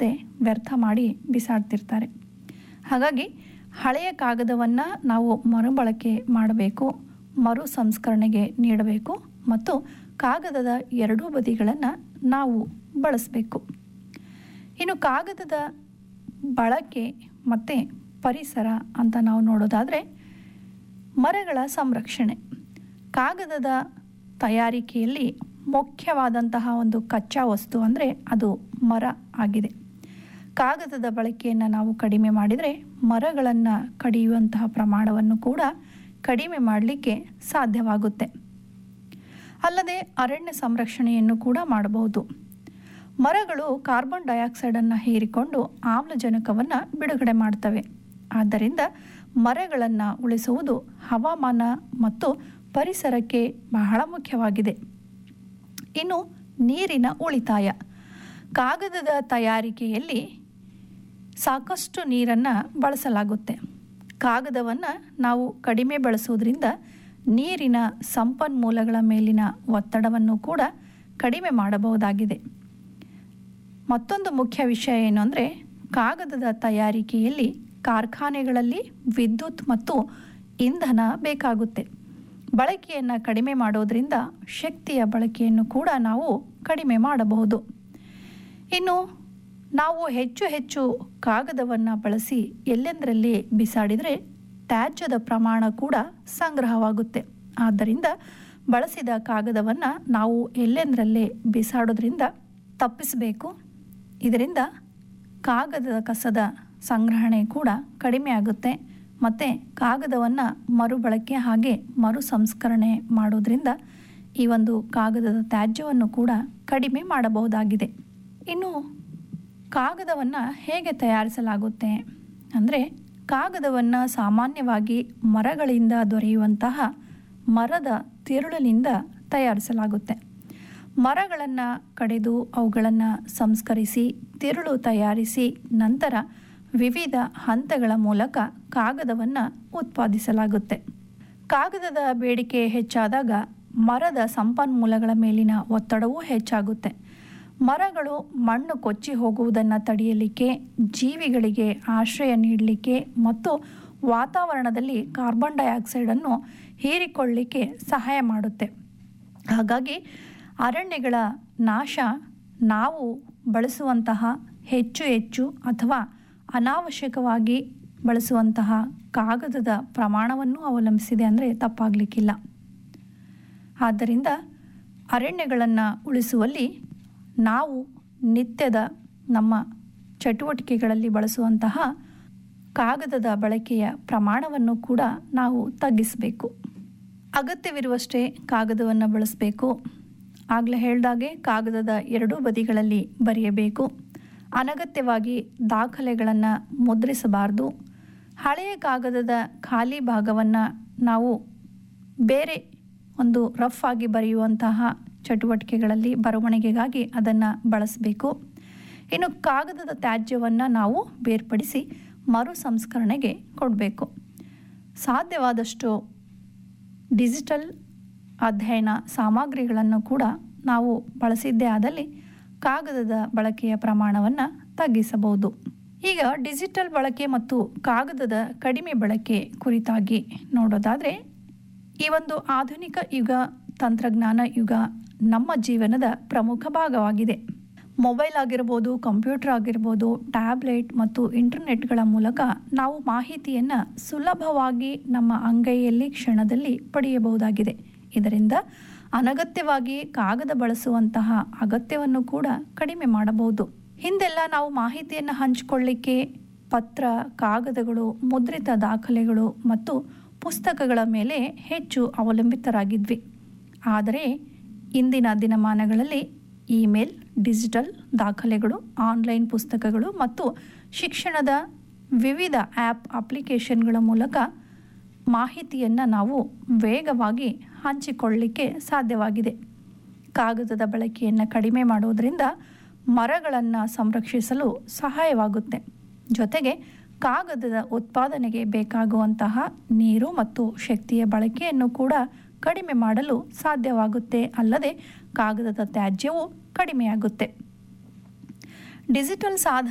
ಮತ್ತೆ ವ್ಯರ್ಥ ಮಾಡಿ ಬಿಸಾಡ್ತಿರ್ತಾರೆ ಹಾಗಾಗಿ ಹಳೆಯ ಕಾಗದವನ್ನು ನಾವು ಮರುಬಳಕೆ ಮಾಡಬೇಕು ಮರು ಸಂಸ್ಕರಣೆಗೆ ನೀಡಬೇಕು ಮತ್ತು ಕಾಗದದ ಎರಡೂ ಬದಿಗಳನ್ನು ನಾವು ಬಳಸಬೇಕು ಇನ್ನು ಕಾಗದದ ಬಳಕೆ ಮತ್ತು ಪರಿಸರ ಅಂತ ನಾವು ನೋಡೋದಾದರೆ ಮರಗಳ ಸಂರಕ್ಷಣೆ ಕಾಗದದ ತಯಾರಿಕೆಯಲ್ಲಿ ಮುಖ್ಯವಾದಂತಹ ಒಂದು ಕಚ್ಚಾ ವಸ್ತು ಅಂದರೆ ಅದು ಮರ ಆಗಿದೆ ಕಾಗದದ ಬಳಕೆಯನ್ನು ನಾವು ಕಡಿಮೆ ಮಾಡಿದರೆ ಮರಗಳನ್ನು ಕಡಿಯುವಂತಹ ಪ್ರಮಾಣವನ್ನು ಕೂಡ ಕಡಿಮೆ ಮಾಡಲಿಕ್ಕೆ ಸಾಧ್ಯವಾಗುತ್ತೆ ಅಲ್ಲದೆ ಅರಣ್ಯ ಸಂರಕ್ಷಣೆಯನ್ನು ಕೂಡ ಮಾಡಬಹುದು ಮರಗಳು ಕಾರ್ಬನ್ ಡೈಆಕ್ಸೈಡನ್ನು ಹೀರಿಕೊಂಡು ಆಮ್ಲಜನಕವನ್ನು ಬಿಡುಗಡೆ ಮಾಡ್ತವೆ ಆದ್ದರಿಂದ ಮರಗಳನ್ನು ಉಳಿಸುವುದು ಹವಾಮಾನ ಮತ್ತು ಪರಿಸರಕ್ಕೆ ಬಹಳ ಮುಖ್ಯವಾಗಿದೆ ಇನ್ನು ನೀರಿನ ಉಳಿತಾಯ ಕಾಗದದ ತಯಾರಿಕೆಯಲ್ಲಿ ಸಾಕಷ್ಟು ನೀರನ್ನು ಬಳಸಲಾಗುತ್ತೆ ಕಾಗದವನ್ನು ನಾವು ಕಡಿಮೆ ಬಳಸೋದ್ರಿಂದ ನೀರಿನ ಸಂಪನ್ಮೂಲಗಳ ಮೇಲಿನ ಒತ್ತಡವನ್ನು ಕೂಡ ಕಡಿಮೆ ಮಾಡಬಹುದಾಗಿದೆ ಮತ್ತೊಂದು ಮುಖ್ಯ ವಿಷಯ ಏನು ಅಂದರೆ ಕಾಗದದ ತಯಾರಿಕೆಯಲ್ಲಿ ಕಾರ್ಖಾನೆಗಳಲ್ಲಿ ವಿದ್ಯುತ್ ಮತ್ತು ಇಂಧನ ಬೇಕಾಗುತ್ತೆ ಬಳಕೆಯನ್ನು ಕಡಿಮೆ ಮಾಡೋದರಿಂದ ಶಕ್ತಿಯ ಬಳಕೆಯನ್ನು ಕೂಡ ನಾವು ಕಡಿಮೆ ಮಾಡಬಹುದು ಇನ್ನು ನಾವು ಹೆಚ್ಚು ಹೆಚ್ಚು ಕಾಗದವನ್ನು ಬಳಸಿ ಎಲ್ಲೆಂದರಲ್ಲಿ ಬಿಸಾಡಿದರೆ ತ್ಯಾಜ್ಯದ ಪ್ರಮಾಣ ಕೂಡ ಸಂಗ್ರಹವಾಗುತ್ತೆ ಆದ್ದರಿಂದ ಬಳಸಿದ ಕಾಗದವನ್ನು ನಾವು ಎಲ್ಲೆಂದರಲ್ಲೇ ಬಿಸಾಡೋದ್ರಿಂದ ತಪ್ಪಿಸಬೇಕು ಇದರಿಂದ ಕಾಗದದ ಕಸದ ಸಂಗ್ರಹಣೆ ಕೂಡ ಕಡಿಮೆ ಆಗುತ್ತೆ ಮತ್ತು ಕಾಗದವನ್ನು ಮರುಬಳಕೆ ಹಾಗೆ ಮರು ಸಂಸ್ಕರಣೆ ಮಾಡೋದ್ರಿಂದ ಈ ಒಂದು ಕಾಗದದ ತ್ಯಾಜ್ಯವನ್ನು ಕೂಡ ಕಡಿಮೆ ಮಾಡಬಹುದಾಗಿದೆ ಇನ್ನು ಕಾಗದವನ್ನು ಹೇಗೆ ತಯಾರಿಸಲಾಗುತ್ತೆ ಅಂದರೆ ಕಾಗದವನ್ನು ಸಾಮಾನ್ಯವಾಗಿ ಮರಗಳಿಂದ ದೊರೆಯುವಂತಹ ಮರದ ತಿರುಳಿನಿಂದ ತಯಾರಿಸಲಾಗುತ್ತೆ ಮರಗಳನ್ನು ಕಡಿದು ಅವುಗಳನ್ನು ಸಂಸ್ಕರಿಸಿ ತಿರುಳು ತಯಾರಿಸಿ ನಂತರ ವಿವಿಧ ಹಂತಗಳ ಮೂಲಕ ಕಾಗದವನ್ನು ಉತ್ಪಾದಿಸಲಾಗುತ್ತೆ ಕಾಗದದ ಬೇಡಿಕೆ ಹೆಚ್ಚಾದಾಗ ಮರದ ಸಂಪನ್ಮೂಲಗಳ ಮೇಲಿನ ಒತ್ತಡವೂ ಹೆಚ್ಚಾಗುತ್ತೆ ಮರಗಳು ಮಣ್ಣು ಕೊಚ್ಚಿ ಹೋಗುವುದನ್ನು ತಡೆಯಲಿಕ್ಕೆ ಜೀವಿಗಳಿಗೆ ಆಶ್ರಯ ನೀಡಲಿಕ್ಕೆ ಮತ್ತು ವಾತಾವರಣದಲ್ಲಿ ಕಾರ್ಬನ್ ಡೈಆಕ್ಸೈಡನ್ನು ಹೀರಿಕೊಳ್ಳಲಿಕ್ಕೆ ಸಹಾಯ ಮಾಡುತ್ತೆ ಹಾಗಾಗಿ ಅರಣ್ಯಗಳ ನಾಶ ನಾವು ಬಳಸುವಂತಹ ಹೆಚ್ಚು ಹೆಚ್ಚು ಅಥವಾ ಅನಾವಶ್ಯಕವಾಗಿ ಬಳಸುವಂತಹ ಕಾಗದದ ಪ್ರಮಾಣವನ್ನು ಅವಲಂಬಿಸಿದೆ ಅಂದರೆ ತಪ್ಪಾಗಲಿಕ್ಕಿಲ್ಲ ಆದ್ದರಿಂದ ಅರಣ್ಯಗಳನ್ನು ಉಳಿಸುವಲ್ಲಿ ನಾವು ನಿತ್ಯದ ನಮ್ಮ ಚಟುವಟಿಕೆಗಳಲ್ಲಿ ಬಳಸುವಂತಹ ಕಾಗದದ ಬಳಕೆಯ ಪ್ರಮಾಣವನ್ನು ಕೂಡ ನಾವು ತಗ್ಗಿಸಬೇಕು ಅಗತ್ಯವಿರುವಷ್ಟೇ ಕಾಗದವನ್ನು ಬಳಸಬೇಕು ಆಗಲೇ ಹೇಳಿದಾಗೆ ಕಾಗದದ ಎರಡೂ ಬದಿಗಳಲ್ಲಿ ಬರೆಯಬೇಕು ಅನಗತ್ಯವಾಗಿ ದಾಖಲೆಗಳನ್ನು ಮುದ್ರಿಸಬಾರ್ದು ಹಳೆಯ ಕಾಗದದ ಖಾಲಿ ಭಾಗವನ್ನು ನಾವು ಬೇರೆ ಒಂದು ರಫ್ ಆಗಿ ಬರೆಯುವಂತಹ ಚಟುವಟಿಕೆಗಳಲ್ಲಿ ಬರವಣಿಗೆಗಾಗಿ ಅದನ್ನು ಬಳಸಬೇಕು ಇನ್ನು ಕಾಗದದ ತ್ಯಾಜ್ಯವನ್ನು ನಾವು ಬೇರ್ಪಡಿಸಿ ಮರು ಸಂಸ್ಕರಣೆಗೆ ಕೊಡಬೇಕು ಸಾಧ್ಯವಾದಷ್ಟು ಡಿಜಿಟಲ್ ಅಧ್ಯಯನ ಸಾಮಗ್ರಿಗಳನ್ನು ಕೂಡ ನಾವು ಬಳಸಿದ್ದೇ ಆದಲ್ಲಿ ಕಾಗದದ ಬಳಕೆಯ ಪ್ರಮಾಣವನ್ನು ತಗ್ಗಿಸಬಹುದು ಈಗ ಡಿಜಿಟಲ್ ಬಳಕೆ ಮತ್ತು ಕಾಗದದ ಕಡಿಮೆ ಬಳಕೆ ಕುರಿತಾಗಿ ನೋಡೋದಾದರೆ ಈ ಒಂದು ಆಧುನಿಕ ಯುಗ ತಂತ್ರಜ್ಞಾನ ಯುಗ ನಮ್ಮ ಜೀವನದ ಪ್ರಮುಖ ಭಾಗವಾಗಿದೆ ಮೊಬೈಲ್ ಆಗಿರ್ಬೋದು ಕಂಪ್ಯೂಟರ್ ಆಗಿರ್ಬೋದು ಟ್ಯಾಬ್ಲೆಟ್ ಮತ್ತು ಇಂಟರ್ನೆಟ್ಗಳ ಮೂಲಕ ನಾವು ಮಾಹಿತಿಯನ್ನು ಸುಲಭವಾಗಿ ನಮ್ಮ ಅಂಗೈಯಲ್ಲಿ ಕ್ಷಣದಲ್ಲಿ ಪಡೆಯಬಹುದಾಗಿದೆ ಇದರಿಂದ ಅನಗತ್ಯವಾಗಿ ಕಾಗದ ಬಳಸುವಂತಹ ಅಗತ್ಯವನ್ನು ಕೂಡ ಕಡಿಮೆ ಮಾಡಬಹುದು ಹಿಂದೆಲ್ಲ ನಾವು ಮಾಹಿತಿಯನ್ನು ಹಂಚಿಕೊಳ್ಳಿಕ್ಕೆ ಪತ್ರ ಕಾಗದಗಳು ಮುದ್ರಿತ ದಾಖಲೆಗಳು ಮತ್ತು ಪುಸ್ತಕಗಳ ಮೇಲೆ ಹೆಚ್ಚು ಅವಲಂಬಿತರಾಗಿದ್ವಿ ಆದರೆ ಇಂದಿನ ದಿನಮಾನಗಳಲ್ಲಿ ಇಮೇಲ್ ಡಿಜಿಟಲ್ ದಾಖಲೆಗಳು ಆನ್ಲೈನ್ ಪುಸ್ತಕಗಳು ಮತ್ತು ಶಿಕ್ಷಣದ ವಿವಿಧ ಆ್ಯಪ್ ಅಪ್ಲಿಕೇಶನ್ಗಳ ಮೂಲಕ ಮಾಹಿತಿಯನ್ನು ನಾವು ವೇಗವಾಗಿ ಹಂಚಿಕೊಳ್ಳಲಿಕ್ಕೆ ಸಾಧ್ಯವಾಗಿದೆ ಕಾಗದದ ಬಳಕೆಯನ್ನು ಕಡಿಮೆ ಮಾಡೋದರಿಂದ ಮರಗಳನ್ನು ಸಂರಕ್ಷಿಸಲು ಸಹಾಯವಾಗುತ್ತೆ ಜೊತೆಗೆ ಕಾಗದದ ಉತ್ಪಾದನೆಗೆ ಬೇಕಾಗುವಂತಹ ನೀರು ಮತ್ತು ಶಕ್ತಿಯ ಬಳಕೆಯನ್ನು ಕೂಡ ಕಡಿಮೆ ಮಾಡಲು ಸಾಧ್ಯವಾಗುತ್ತೆ ಅಲ್ಲದೆ ಕಾಗದದ ತ್ಯಾಜ್ಯವು ಕಡಿಮೆಯಾಗುತ್ತೆ ಡಿಜಿಟಲ್ ಸಾಧನ